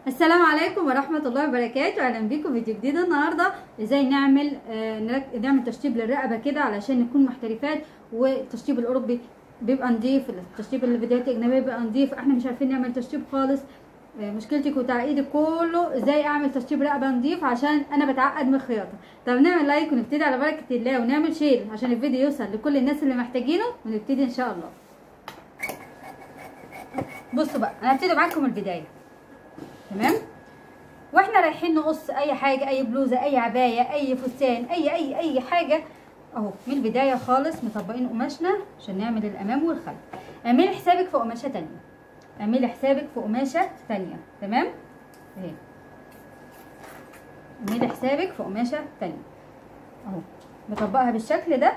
السلام عليكم ورحمة الله وبركاته أهلا بيكم فيديو جديد النهاردة ازاي نعمل آه نرك- نعمل تشطيب للرقبة كده علشان نكون محترفات والتشطيب الأوروبي بيبقى نضيف التشطيب الفيديوهات الأجنبية بيبقى نضيف احنا مش عارفين نعمل تشطيب خالص آه مشكلتي وتعقيدي كله ازاي اعمل تشطيب رقبة نضيف عشان انا بتعقد من الخياطة طب نعمل لايك ونبتدي على بركة الله ونعمل شير عشان الفيديو يوصل لكل الناس اللي محتاجينه ونبتدي ان شاء الله بصوا بقى انا هبتدي معاكم من البداية تمام واحنا رايحين نقص اي حاجه اي بلوزه اي عبايه اي فستان اي اي اي حاجه اهو من البدايه خالص مطبقين قماشنا عشان نعمل الامام والخلف اعملي حسابك في قماشه تانية اعملي حسابك في قماشه تانية تمام اهي اعملي حسابك في قماشه تانية اهو مطبقها بالشكل ده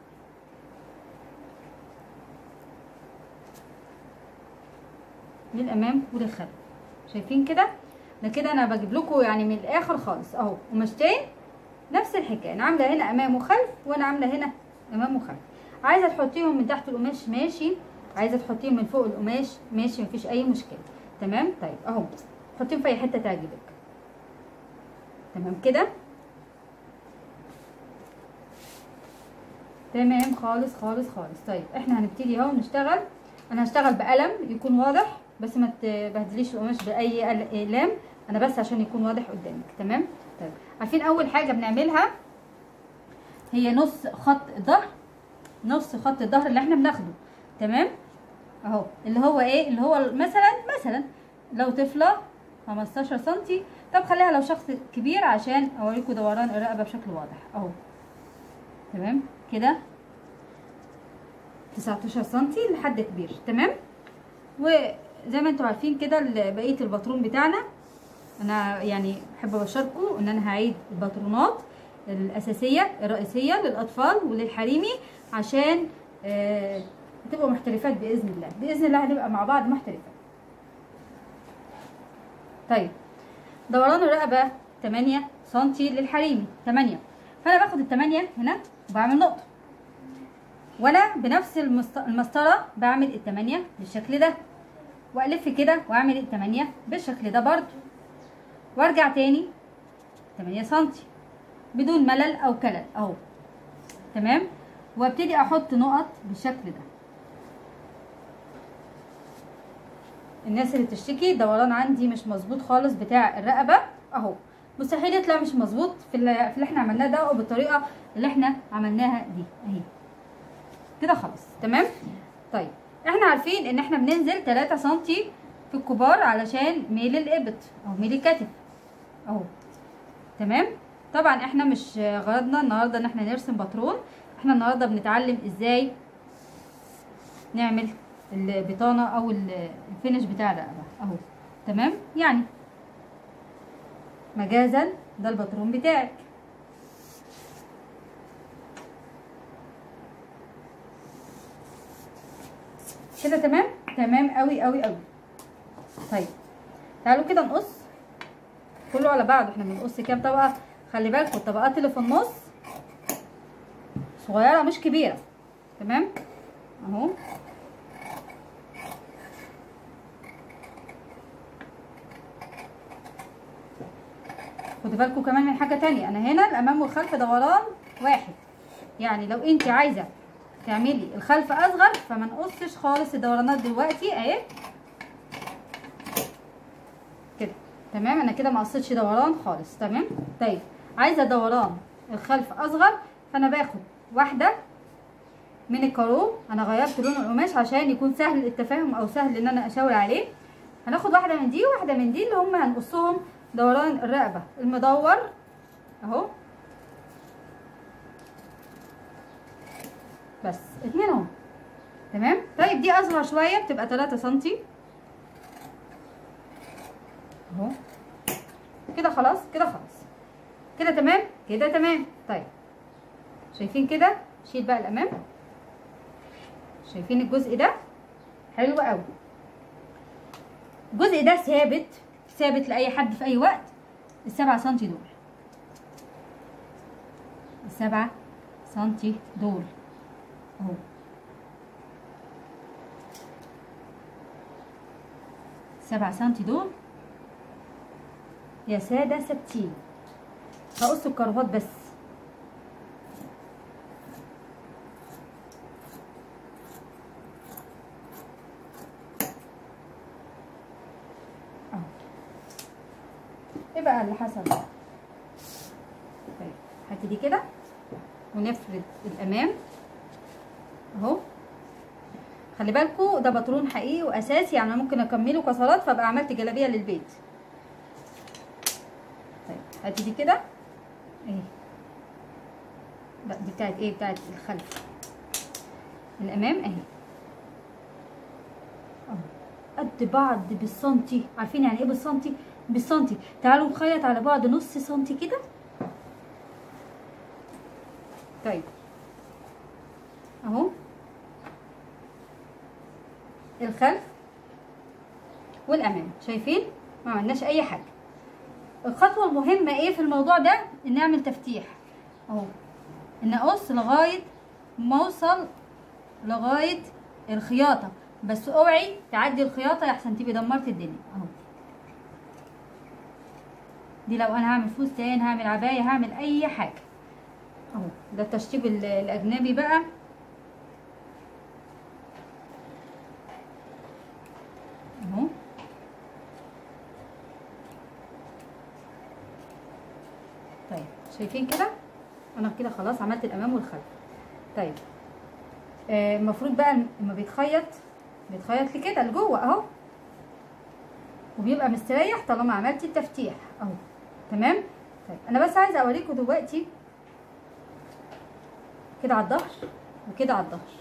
للامام وللخلف شايفين كده ده كده انا بجيب لكم يعني من الاخر خالص اهو قماشتين نفس الحكايه انا عامله هنا امام وخلف وانا عامله هنا امام وخلف عايزه تحطيهم من تحت القماش ماشي عايزه تحطيهم من فوق القماش ماشي مفيش اي مشكله تمام طيب اهو حطيهم في اي حته تعجبك تمام كده تمام خالص خالص خالص طيب احنا هنبتدي اهو نشتغل انا هشتغل بقلم يكون واضح بس ما تبهدليش القماش باي اقلام انا بس عشان يكون واضح قدامك تمام طيب عارفين اول حاجه بنعملها هي نص خط الظهر نص خط الظهر اللي احنا بناخده تمام اهو اللي هو ايه اللي هو مثلا مثلا لو طفله 15 سنتي طب خليها لو شخص كبير عشان اوريكم دوران الرقبه بشكل واضح اهو تمام كده 19 سنتي لحد كبير تمام وزي ما انتم عارفين كده بقيه الباترون بتاعنا انا يعني بحب ابشركم ان انا هعيد الباترونات الاساسيه الرئيسيه للاطفال وللحريمي عشان آه تبقوا محترفات باذن الله باذن الله هنبقى مع بعض محترفات طيب دوران الرقبه 8 سنتي للحريمي 8 فانا باخد ال 8 هنا وبعمل نقطه وانا بنفس المسطره بعمل التمانية بالشكل ده والف كده واعمل التمانية بالشكل ده برضو وارجع تاني تمانية سنتي بدون ملل او كلل اهو تمام وابتدي احط نقط بالشكل ده الناس اللي بتشتكي دوران عندي مش مظبوط خالص بتاع الرقبه اهو مستحيل يطلع مش مظبوط في اللي, في اللي احنا عملناه ده او بالطريقه اللي احنا عملناها دي اهي كده خلاص تمام طيب احنا عارفين ان احنا بننزل 3 سنتي في الكبار علشان ميل الابط او ميل الكتف اهو تمام طبعا احنا مش غرضنا النهارده ان احنا نرسم باترون احنا النهارده بنتعلم ازاي نعمل البطانه او الفينش بتاع الرقبه اهو تمام يعني مجازا ده الباترون بتاعك كده تمام تمام قوي قوي قوي طيب تعالوا كده نقص كله على بعض احنا بنقص كام طبقه خلي بالكم الطبقات اللي في النص صغيره مش كبيره تمام اهو خدوا بالكم كمان من حاجه تانية انا هنا الامام والخلف دوران واحد يعني لو انت عايزه تعملي الخلف اصغر فما نقصش خالص الدورانات دلوقتي اهي كده تمام انا كده ما قصيتش دوران خالص تمام طيب عايزه دوران الخلف اصغر فانا باخد واحده من الكارو انا غيرت لون القماش عشان يكون سهل التفاهم او سهل ان انا اشاور عليه هناخد واحده من دي وواحده من دي اللي هم هنقصهم دوران الرقبه المدور اهو بس اتنين اهو تمام طيب دي اصغر شويه بتبقى 3 سنتي اهو كده خلاص كده خلاص كده تمام كده تمام طيب شايفين كده شيل بقى الامام شايفين الجزء ده حلو قوي الجزء ده ثابت ثابت لاي حد في اي وقت السبعة سنتي دول السبعة سنتي دول اهو سبعة سنتي دول يا ساده ثابتين هقص الكرافات بس اهو ايه بقى اللي حصل طيب هاتي دي كده ونفرد الامام اهو خلي بالكوا ده باترون حقيقي واساسي يعني أنا ممكن اكمله كسرات فابقى عملت جلابيه للبيت طيب هاتي دي كده اهي لا دي بتاعت ايه بتاعت الخلف الامام اهي اهو قد بعض بالسنتي عارفين يعني ايه بالسنتي بالسنتي تعالوا نخيط على بعض نص سنتي كده طيب اهو الخلف والامام شايفين ما عملناش اي حاجه الخطوه المهمه ايه في الموضوع ده ان نعمل تفتيح اهو ان اقص لغايه ما اوصل لغايه الخياطه بس اوعي تعدي الخياطه يحسن تبقي دمرت الدنيا اهو دي لو انا هعمل فستان هعمل عبايه هعمل اي حاجه اهو ده التشطيب ال- الاجنبي بقى اهو طيب شايفين كده انا كده خلاص عملت الامام والخلف طيب آه، المفروض بقى لما بيتخيط بيتخيط لكده لجوه اهو وبيبقى مستريح طالما عملتي التفتيح اهو تمام طيب انا بس عايزه اوريكم دلوقتي كده على الظهر وكده على الظهر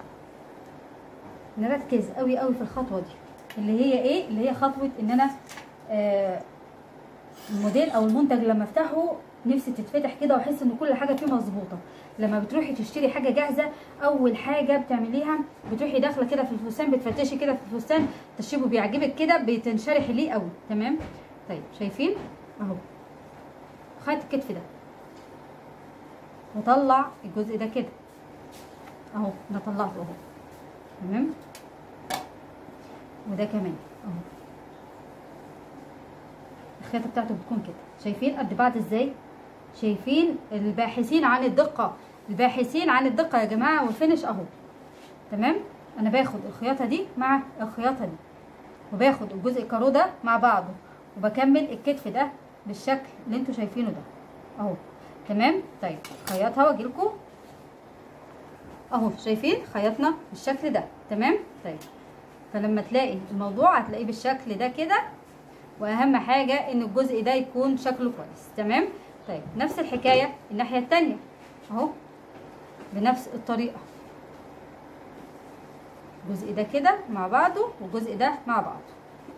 نركز قوي قوي في الخطوه دي اللي هي ايه اللي هي خطوه ان انا آه الموديل او المنتج لما افتحه نفسي تتفتح كده واحس ان كل حاجه فيه مظبوطه لما بتروحي تشتري حاجه جاهزه اول حاجه بتعمليها بتروحي داخله كده في الفستان بتفتشي كده في الفستان تشيبه بيعجبك كده بتنشرحي ليه قوي تمام طيب شايفين اهو خيط الكتف ده وطلع الجزء ده كده اهو انا طلعته اهو تمام وده كمان اهو الخياطه بتاعته بتكون كده شايفين قد بعض ازاي شايفين الباحثين عن الدقه الباحثين عن الدقه يا جماعه والفينش اهو تمام انا باخد الخياطه دي مع الخياطه دي وباخد الجزء الكارو ده مع بعضه وبكمل الكتف ده بالشكل اللي انتوا شايفينه ده اهو تمام طيب خيطها واجيلكوا اهو شايفين خيطنا بالشكل ده تمام طيب فلما تلاقي الموضوع هتلاقيه بالشكل ده كده واهم حاجه ان الجزء ده يكون شكله كويس تمام طيب نفس الحكايه الناحيه التانية اهو بنفس الطريقه الجزء ده كده مع بعضه والجزء ده مع بعضه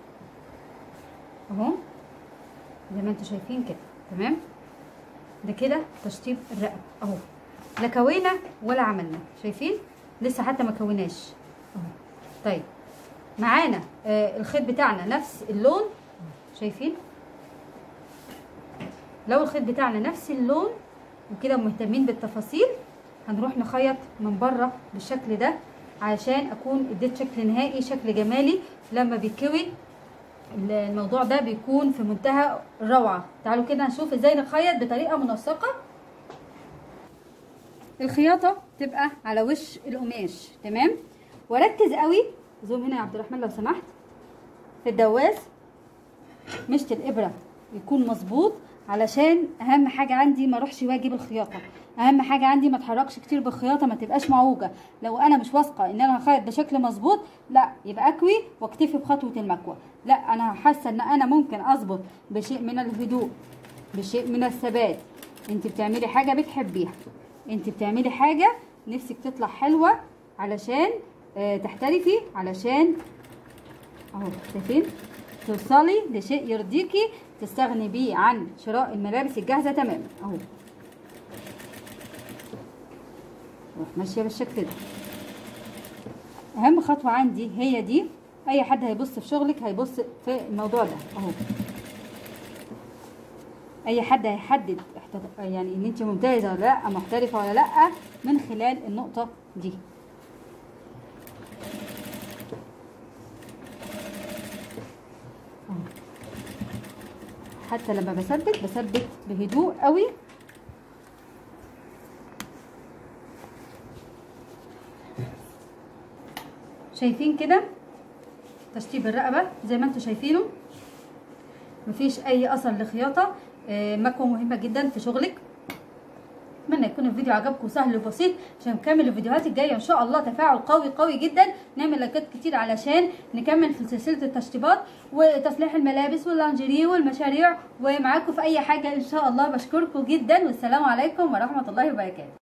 اهو زي ما انتوا شايفين كده تمام ده كده تشطيب الرقبه اهو لا كوينا ولا عملنا شايفين لسه حتى ما كوناش اهو طيب معانا آه الخيط بتاعنا نفس اللون شايفين لو الخيط بتاعنا نفس اللون وكده مهتمين بالتفاصيل هنروح نخيط من بره بالشكل ده عشان اكون اديت شكل نهائي شكل جمالي لما بيتكوي الموضوع ده بيكون في منتهى الروعه تعالوا كده نشوف ازاي نخيط بطريقه منسقه الخياطه تبقى على وش القماش تمام وركز قوي زوم هنا يا عبد الرحمن لو سمحت في الدواس مشط الابره يكون مظبوط علشان اهم حاجه عندي ما اروحش واجيب الخياطه اهم حاجه عندي ما اتحركش كتير بالخياطه ما تبقاش معوجه لو انا مش واثقه ان انا هخيط بشكل مظبوط لا يبقى اكوي واكتفي بخطوه المكوى لا انا حاسه ان انا ممكن اظبط بشيء من الهدوء بشيء من الثبات انت بتعملي حاجه بتحبيها انت بتعملي حاجه نفسك تطلع حلوه علشان آه تحترفي علشان اهو شايفين توصلي لشيء يرضيكي تستغني بيه عن شراء الملابس الجاهزه تماما اهو روح ماشيه بالشكل ده اهم خطوه عندي هي دي اي حد هيبص في شغلك هيبص في الموضوع ده اهو اي حد هيحدد يعني ان انت ممتازه ولا لا محترفه ولا لا من خلال النقطه دي حتى لما بثبت بثبت بهدوء قوي شايفين كده تشطيب الرقبه زي ما انتم شايفينه مفيش اي اثر لخياطه آه، مكوه مهمه جدا في شغلك اتمنى يكون الفيديو عجبكم سهل وبسيط عشان نكمل الفيديوهات الجايه ان شاء الله تفاعل قوي قوي جدا نعمل لايكات كتير علشان نكمل في سلسله التشطيبات وتصليح الملابس واللانجيري والمشاريع ومعاكم في اي حاجه ان شاء الله بشكركم جدا والسلام عليكم ورحمه الله وبركاته